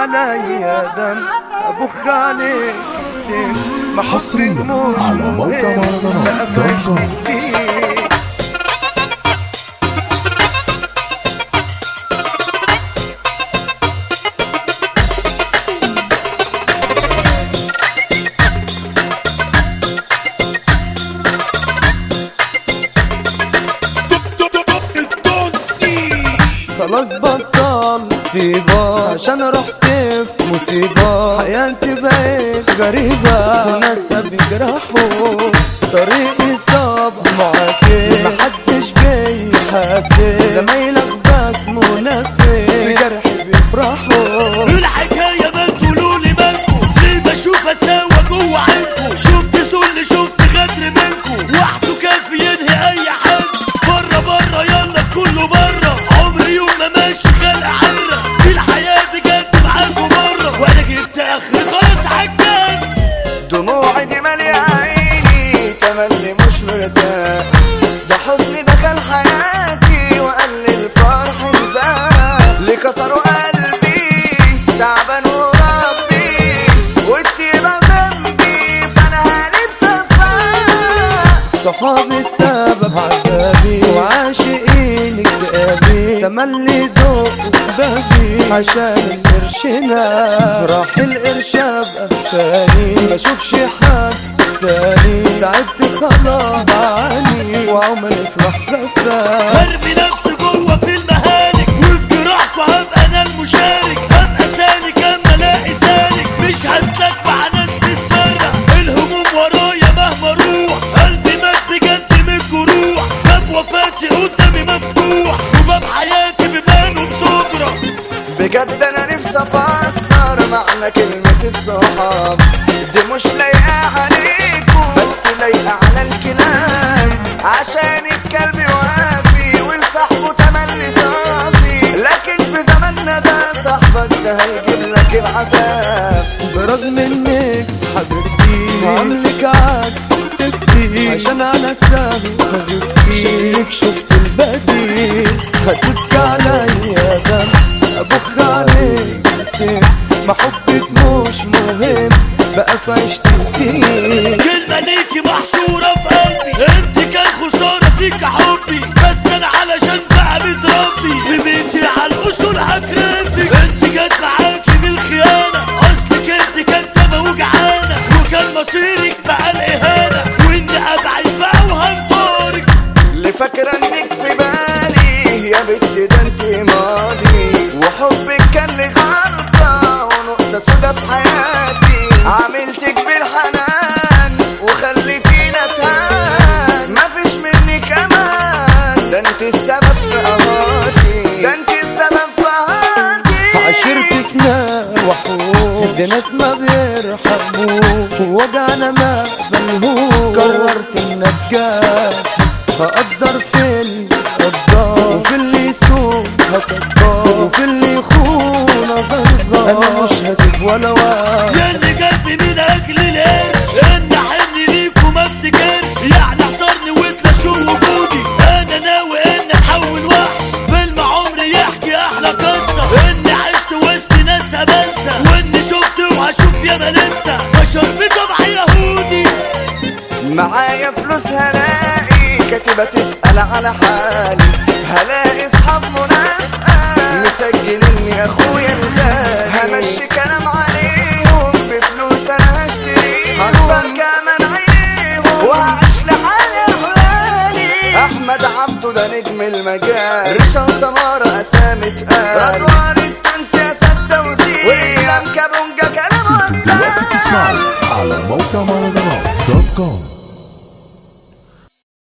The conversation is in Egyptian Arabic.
عليا دم ابخ عليك شم حصريا على موقع مهرجانات دوت كوم. خلاص بطلت طيبة عشان رحت في مصيبة حياتي بقت غريبة وناسها بيجرحوا طريقي صعب معاكي محدش بيحاسب زمايلك بس منافق بجرحي بيفرحوا الحكاية ما تقولوا لي مالكم ليه بشوف اساوى جوه عينكم شفت سل شفت غدر منكم وحده كافي ينهي اي حد بره بره يلا كله بره عمري يوم ما ماشي خلق عرة دي الحياة بجد معاكم مرة وانا جبت اخري خلاص عجبان دموعي دي مالية عيني تملي مش مرتاح ده حزني دخل حياتي وقال لي الفرح انزاح ليه كسروا قلبي تعبان وربي والتيبة ذنبي فانا هالي بسفاح صحابي السبب عذابي وعاشقين اكتئابي تملي دوق بابي عشان القرشنا راح القرش ابقى فاني ما اشوفش حد تاني تعبت خلاص عني وعمري في لحظة فات هرمي نفسي جوه في المهالك وفي جراحكوا هبقى انا المشارك هبقى سالك اما الاقي سالك مش هسلك مع ناس تتسرع الهموم ورايا مهما اروح قلبي مات بجد من الجروح باب وفاتي قدامي مفتوح وباب حياتي ببانه بصدرة بجد انا نفسي افسر معنى كلمة الصحاب دي مش لايقة عليكم بس لايقة على الكلام عشان الكلب وافي ولصاحبه تملي صافي لكن في زماننا ده صاحبك ده هيجيب لك العذاب برغم انك حبيبتي عاملك عكس تبكي عشان على سامي غبتي شكلك شفت البديل هتبكي عليا دم ابخ عليك نسيم ما حبك مش مهم بقى في عيشتي كلمة ليكي محشورة في قلبي انت كان خسارة فيك حبي بس انا علشان بقى متربي في بيتي على الاصول هكرفك انت جت معاكي بالخيانة اصلك انت كدابة وجعانة وكان مصيرك بقى الاهانة واني ابعد بقى وهنطارك اللي فاكرة انك في بالي يا بنت ده انت ماضي وحبك كان لي غلطة ونقطة سودا في حياتي عملتك بالحنان وخليتينا تهان مفيش منك امان ده انت السبب في قهاتي ده انت السبب في قهاتي عشرت في نار وحوش دي ناس ما بيرحموك ووجعنا ما بلهوش قررت ان اتجاه هقدر في اللي قدر وفي اللي يسوق هقدر وفي اللي يخون ازرزر انا مش هسيب ولا واحد يا اللي قلبي من اجل القرش ان حني ليكوا ما افتكرش يعني حصرني وتلاشوا وجودي انا ناوي ان احول وحش فيلم عمري يحكي احلى قصه اني عشت وسط ناس بنسى واني شفت وهشوف ياما لسه بشر بطبع يهودي معايا فلوس هلاقي كاتبة تسأل على حالي هلاقي اصحاب منافقة مسجليني اخويا الغالي همشي كلام عليهم بفلوس انا هشتريهم هكسر كمان عينيهم وهعيش لحالي احلالي احمد عبده ده نجم المجال ريشة وسمارة اسامي تقال رضوان التونسي يا ستة وزير واسلام كابونجا كلام دلوقتي بتسمعوا على موقع مهرجانات دوت كوم